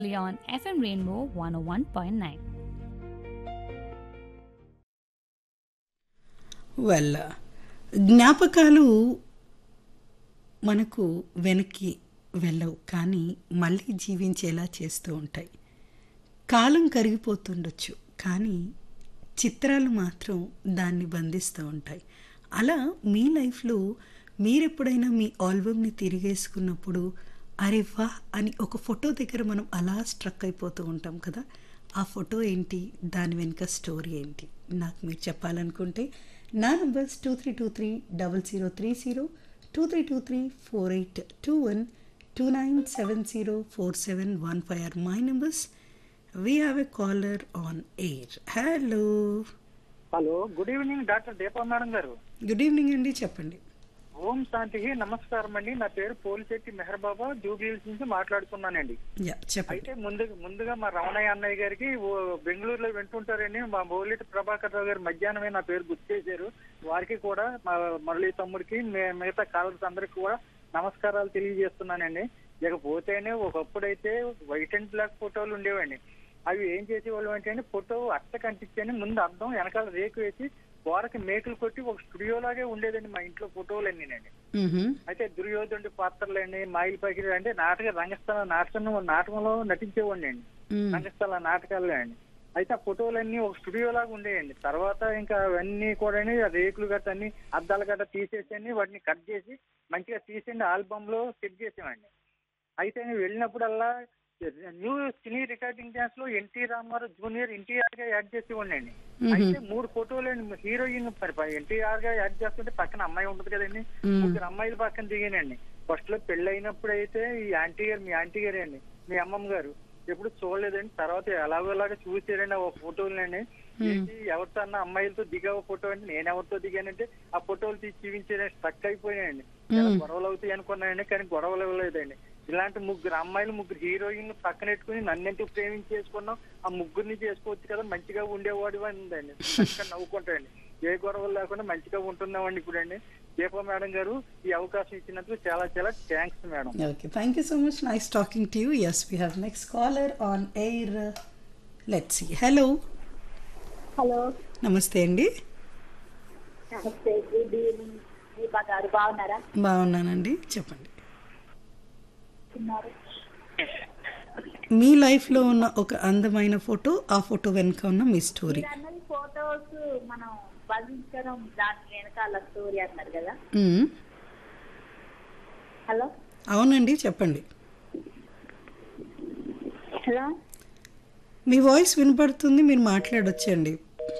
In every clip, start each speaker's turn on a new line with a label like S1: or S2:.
S1: on FM Rainbow 101.9.
S2: Well జ్ఞాపకాలు మనకు వెనక్కి వెళ్ళవు కానీ మళ్ళీ జీవించేలా చేస్తూ ఉంటాయి కాలం కరిగిపోతుండొచ్చు కానీ చిత్రాలు మాత్రం దాన్ని బంధిస్తూ ఉంటాయి అలా మీ లైఫ్లో మీరెప్పుడైనా మీ ఆల్బమ్ని తిరిగేసుకున్నప్పుడు అరే వా అని ఒక ఫోటో దగ్గర మనం అలా స్ట్రక్ అయిపోతూ ఉంటాం కదా ఆ ఫోటో ఏంటి దాని వెనుక స్టోరీ ఏంటి నాకు మీరు చెప్పాలనుకుంటే నా numbers two three two three double zero three zero two three two three four eight two one two nine seven zero four seven one five or my numbers we have a caller on air hello
S3: hello good evening doctor Deepa madam గారు
S2: good evening అండి చెప్పండి
S3: ఓం శాంతికి నమస్కారం అండి నా పేరు పోలిశెట్టి మెహర్ బాబా జూబ్లీహిల్స్ నుంచి మాట్లాడుతున్నానండి
S2: యా చెప్పండి
S3: అయితే ముందు ముందుగా మా రమణయ్య అన్నయ్య గారికి ఓ బెంగళూరులో వింటుంటారని మా బోలిటి ప్రభాకర్ రావు గారు మధ్యాహ్నమే నా పేరు గుర్తు చేశారు వారికి కూడా మా మురళీ తమ్ముడికి మి- మిగతా కాలర్స్ అందరికి కూడా నమస్కారాలు తెలియజేస్తున్నానండి ఇకపోతేనే ఒకప్పుడైతే వైట్ అండ్ బ్లాక్ ఫోటోలు ఉండేవండి అవి ఏం చేసేవాళ్ళు అంటే ఫోటో అట్ట కంటించని ముందు అద్దం వెనకాల రేకు వేసి గోడకి మేకులు కొట్టి ఒక స్టూడియో లాగే ఉండేదండి మా ఇంట్లో ఫోటోలన్నీనండి
S2: మ్హూ.
S3: అయితే దుర్యోధనుడి పాత్రలండి మాయిల్ పకిరి అంటే నాటక రంగస్థల నాటకం నాటకంలో నటించేవాడిని అండి
S2: మ్.
S3: రంగస్థల నాటకాల్లో అండి అయితే ఆ ఫోటోలన్నీ ఒక స్టూడియో లాగా ఉండేయండి తర్వాత ఇంకా అవన్నీ కూడా రేకులు గట్ట అన్ని అద్దాలు గట్ట తీసేసి వాటిని కట్ చేసి మంచిగా తీసిండి ఆల్బమ్ లో సెట్ చేసామండి అయితే నేను వెళ్ళినప్పుడల్లా న్యూ సినీ రికార్డింగ్ డాన్స్ లో ఎన్టీ రామారావు జూనియర్ ఎన్టీఆర్ గా యాడ్ చేసి ఉండండి అయితే మూడు ఫోటోలు హీరోయిన్ ఎన్టీఆర్ గా యాడ్ చేస్తుంటే పక్కన అమ్మాయి ఉంటుంది కదండి ముగ్గురు అమ్మాయిలు పక్కన దిగానండి ఫస్ట్ లో పెళ్లి అయినప్పుడు అయితే ఈ ఆంటీ గారు మీ ఆంటీ గారే అండి మీ అమ్మమ్మ గారు ఎప్పుడు చూడలేదండి తర్వాత ఎలాగోలాగా చూసారండి ఆ ఫోటోలనండి ఏంటి ఎవరితో అన్న అమ్మాయిలతో దిగావ ఫోటో అంటే నేను ఎవరితో దిగానంటే ఆ ఫోటోలు తీసి చూపించారండి స్టక్ అయిపోయాయండి చాలా గొడవలు అవుతాయి అనుకున్నానండి కానీ గొడవలు ఇవ్వలేదండి ఇలాంటి ముగ్గురు అమ్మాయిలు ముగ్గురు హీరోయిన్ పక్కన పెట్టుకుని నన్నెందుకు ప్రేమించేసుకున్నాం ఆ ముగ్గురిని చేసుకోవచ్చు కదా మంచిగా ఉండేవాడు అందండి చక్కగా నవ్వుకుంటాయండి ఏ గొడవలు లేకుండా మంచిగా ఉంటున్నామండి ఇప్పుడండి దీప మేడం గారు ఈ అవకాశం ఇచ్చినందుకు చాలా చాలా thanks madam
S2: Okay, thank you so much. Nice talking to you. Yes, we have next caller on air. Let's see. Hello.
S4: Hello
S2: నమస్తే అండి
S4: నమస్తే గుడ్ ఈవినింగ్ దీపా గారు బాగున్నారా
S2: బాగున్నానండి చెప్పండి
S4: ఉన్నారు
S2: మీ లైఫ్లో ఉన్న ఒక అందమైన ఫోటో ఆ ఫోటో వెనుక ఉన్న మీ స్టోరీ
S4: మీరు అన్నది ఫోటోస్ మనం బంధించడం దాని వెనకాల స్టోరీ అన్నారు కదా
S2: మ్మ్.
S4: హలో
S2: అవునండి చెప్పండి
S4: హలో
S2: మీ వాయిస్ వినపడుతుంది మీరు మాట్లాడొచ్చండి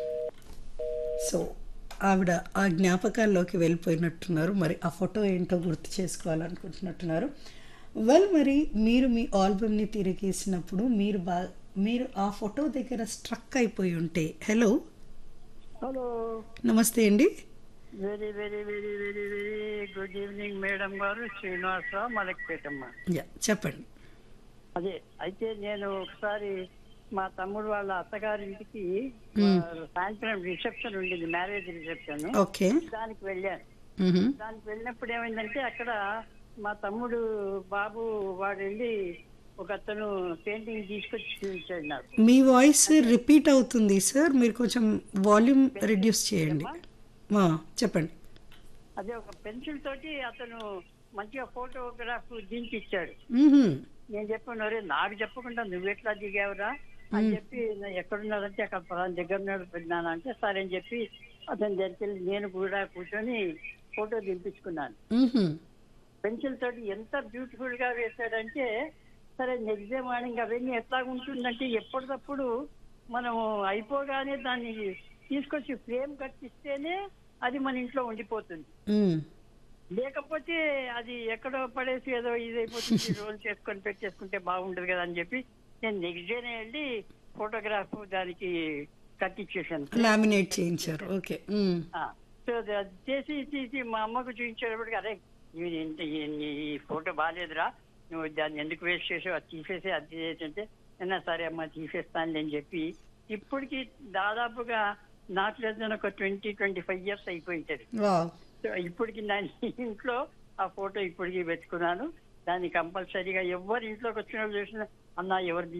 S2: సో ఆవిడ ఆ జ్ఞాపకాల్లోకి వెళ్ళిపోయినట్టున్నారు మరి ఆ ఫోటో ఏంటో గుర్తు చేసుకోవాలనుకుంటున్నట్టున్నారు వెల్ మరి మీరు మీ ఆల్బమ్ని తిరిగేసినప్పుడు మీరు బా మీరు ఆ ఫోటో దగ్గర స్ట్రక్ అయిపోయి ఉంటే హలో
S5: హలో
S2: నమస్తే అండి
S5: very very very very very good evening madam గారు శ్రీనివాసరావు మలక్పేటమ్మ
S2: యా చెప్పండి
S5: అదే అయితే నేను ఒకసారి మా తమ్ముడు వాళ్ళ అత్తగారి ఇంటికి
S2: మ్మ్.
S5: ఆ, సాయంత్రం రిసెప్షన్ ఉండింది మ్యారేజ్ రిసెప్షన్
S2: ఓకే
S5: దానికి వెళ్ళాను
S2: మ్హూ.
S5: దానికి వెళ్ళినప్పుడు ఏమైందంటే అక్కడ మా తమ్ముడు బాబు వాడు వెళ్ళి ఒక అతను పెయింటింగ్ తీసుకొచ్చి చూపించాడు నాకు
S2: మీ వాయిస్ రిపీట్ అవుతుంది సార్ మీరు కొంచెం వాల్యూమ్ రెడ్యూస్ చేయండి ఆ, చెప్పండి
S5: అదే ఒక పెన్సిల్ తోటి అతను మంచిగా ఫోటోగ్రాఫ్ దించి ఇచ్చాడు
S2: మ్హూ.
S5: నేను చెప్పాను "ఒరేయ్, నాకు చెప్పకుండా నువ్వు ఎట్లా దిగావురా అని చెప్పి "నేను ఎక్కడున్నాడంటే అక్కడ పలానా దగ్గర ఉన్నాడు పెద్దనాన్న అంటే సరే అని చెప్పి అతని దగ్గరికి వెళ్ళి నేను కూడా కూర్చొని ఫోటో దింపించుకున్నాను
S2: మ్హూ.
S5: పెన్సిల్ తోటి ఎంత బ్యూటిఫుల్ గా వేశాడంటే సరే నెక్స్ట్ డే మార్నింగ్ అవన్నీ ఎట్లా ఉంటుందంటే ఎప్పటికప్పుడు మనం అయిపోగానే దాన్ని తీసుకొచ్చి ఫ్రేమ్ కట్టిస్తేనే అది మన ఇంట్లో ఉండిపోతుంది
S2: మ్.
S5: లేకపోతే అది ఎక్కడో పడేసి ఏదో ఇది అయిపోతుంది రోల్ చేసుకొని పెట్టేసుకుంటే బాగుంటది కదా అని చెప్పి నేను నెక్స్ట్ డేనే వెళ్ళి ఫోటోగ్రాఫ్ దానికి కట్టించేసాను
S2: లామినేట్ చేయించారు ఓకే మ్.
S5: ఆ, సో అది చేసి తీసి మా అమ్మకు చూపించేటప్పటికి అరే ఇవి ఇంత ఈ- ఈ ఫోటో బాగాలేదురా నువ్వు దాన్ని ఎందుకు వేస్ట్ చేసావు అది తీసేసి అది చేసి అంటే అయినా సరే అమ్మ తీసేస్తాను అని చెప్పి ఇప్పటికి దాదాపుగా నాకు లేదు ఒక ట్వంటీ ట్వంటీ ఫైవ్ ఇయర్స్ అయిపోయింటది
S2: వావ్
S5: సో ఇప్పటికి నా ఇంట్లో ఆ ఫోటో ఇప్పటికి పెట్టుకున్నాను దాన్ని కంపల్సరీగా ఎవరు ఇంట్లోకి వచ్చిన వాళ్ళు చూసినా అన్న ఎవరు